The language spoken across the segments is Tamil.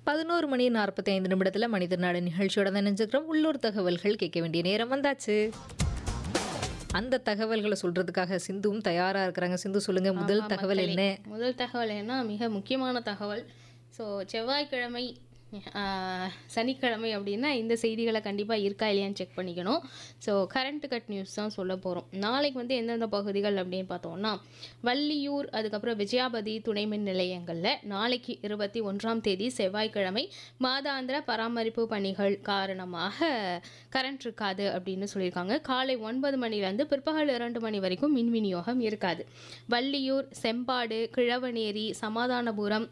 பதினோரு மணி நாற்பத்தி ஐந்து நிமிடத்தில் மனிதர் நாடு நிகழ்ச்சியோட தான் நினைஞ்சுக்கிறோம் உள்ளூர் தகவல்கள் கேட்க வேண்டிய நேரம் வந்தாச்சு அந்த தகவல்களை சொல்றதுக்காக சிந்துவும் தயாரா இருக்கிறாங்க சிந்து சொல்லுங்க முதல் ஆமா, தகவல் மக்களே. என்ன முதல் தகவல் என்ன மிக முக்கியமான தகவல் ஸோ செவ்வாய்க்கிழமை ஆஹ், சனிக்கிழமை அப்படின்னா இந்த செய்திகளை கண்டிப்பாக இருக்கா இல்லையான்னு செக் பண்ணிக்கணும் ஸோ கரண்ட் கட் நியூஸ் தான் சொல்ல போகிறோம் நாளைக்கு வந்து எந்தெந்த பகுதிகள் அப்படின்னு பார்த்தோம்னா வள்ளியூர் அதுக்கப்புறம் விஜயாபதி துணை மின் நிலையங்களில் நாளைக்கு இருபத்தி ஒன்றாம் தேதி செவ்வாய்க்கிழமை மாதாந்திர பராமரிப்பு பணிகள் காரணமாக கரண்ட் இருக்காது அப்படின்னு சொல்லியிருக்காங்க காலை ஒன்பது மணிலேருந்து பிற்பகல் இரண்டு மணி வரைக்கும் மின் விநியோகம் இருக்காது வள்ளியூர் செம்பாடு கிழவனேரி சமாதானபுரம்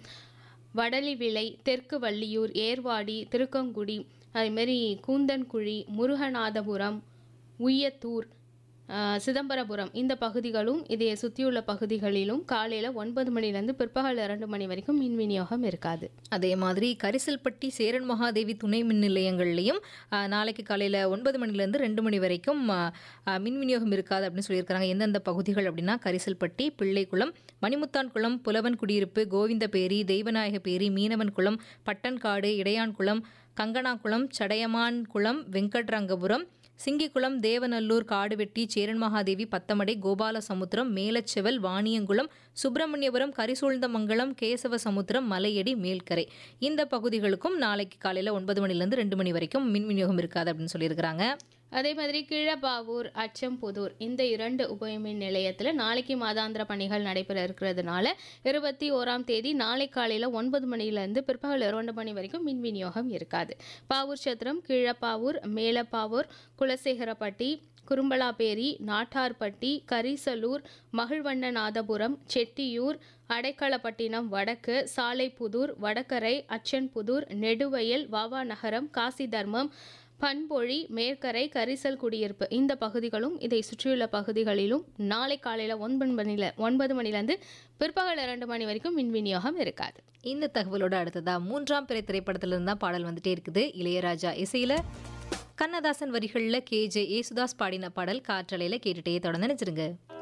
வடலிவிளை தெற்கு வள்ளியூர் ஏர்வாடி திருக்கங்குடி அதேமாரி கூந்தன்குழி முருகநாதபுரம் உய்யத்தூர் ஆஹ், சிதம்பரபுரம் இந்த பகுதிகளும் இதை சுற்றியுள்ள பகுதிகளிலும் காலையில் ஒன்பது மணிலேருந்து பிற்பகல் இரண்டு மணி வரைக்கும் மின் விநியோகம் இருக்காது அதே மாதிரி கரிசல்பட்டி சேரன் மகாதேவி துணை மின் நிலையங்கள்லையும் ஆ, நாளைக்கு காலையில் ஒன்பது மணிலேருந்து ரெண்டு மணி வரைக்கும் ஆ, ஆ, மின் விநியோகம் இருக்காது அப்படின்னு சொல்லியிருக்காங்க எந்தெந்த பகுதிகள் அப்படின்னா கரிசல்பட்டி பிள்ளைக்குளம் மணிமுத்தான்குளம் புலவன் குடியிருப்பு கோவிந்தபேரி தெய்வநாயகபேரி மீனவன்குளம் பட்டன்காடு இடையான்குளம் கங்கனாகுளம் சடையமான்குளம் வெங்கட்ரங்கபுரம் சிங்கிக்குளம் தேவநல்லூர் காடுவெட்டி சேரன் மகாதேவி பத்தமடை கோபாலசமுத்திரம் மேலச்செவல் வாணியங்குளம் சுப்பிரமணியபுரம் கரிசூழ்ந்தமங்கலம் கேசவசமுத்திரம் மலையடி மேல்கரை இந்த பகுதிகளுக்கும் நாளைக்கு காலையில் ஒன்பது மணிலேருந்து ரெண்டு மணி வரைக்கும் மின் விநியோகம் இருக்காது அப்படின்னு சொல்லியிருக்கிறாங்க அதே மாதிரி கீழப்பாவூர் அச்சம்புதூர் இந்த இரண்டு உபயமின் நிலையத்தில் நாளைக்கு மாதாந்திர பணிகள் நடைபெற இருக்கிறதுனால இருபத்தி ஓராம் தேதி நாளை காலையில் ஒன்பது மணிலேருந்து பிற்பகல் இரண்டு மணி வரைக்கும் மின் விநியோகம் இருக்காது பாவூர் சத்திரம் கீழப்பாவூர் மேலப்பாவூர் குலசேகரப்பட்டி குறும்பலாப்பேரி நாட்டார்பட்டி கரிசலூர் மகிழ்வண்ணநாதபுரம் செட்டியூர் அடைக்கலப்பட்டினம் வடக்கு சாலைப்புதூர் வடகரை அச்சன்புதூர் நெடுவயல் வாவா நகரம் காசி தர்மம் பண்பொழி மேற்கரை கரிசல் குடியிருப்பு இந்த பகுதிகளும் இதை சுற்றியுள்ள பகுதிகளிலும் நாளை காலையில் ஒன்பது மணில ஒன்பது மணிலேருந்து பிற்பகல் இரண்டு மணி வரைக்கும் மின் விநியோகம் இருக்காது இந்த தகவலோட அடுத்ததா மூன்றாம் பிறை திரைப்படத்துல இருந்து தான் பாடல் வந்துட்டே இருக்குது இளையராஜா இசையில கண்ணதாசன் வரிகளில் கேஜே ஏசுதாஸ் பாடின பாடல் காற்றலையில் கேட்டுட்டே தொடர்ந்து நினைச்சிருங்க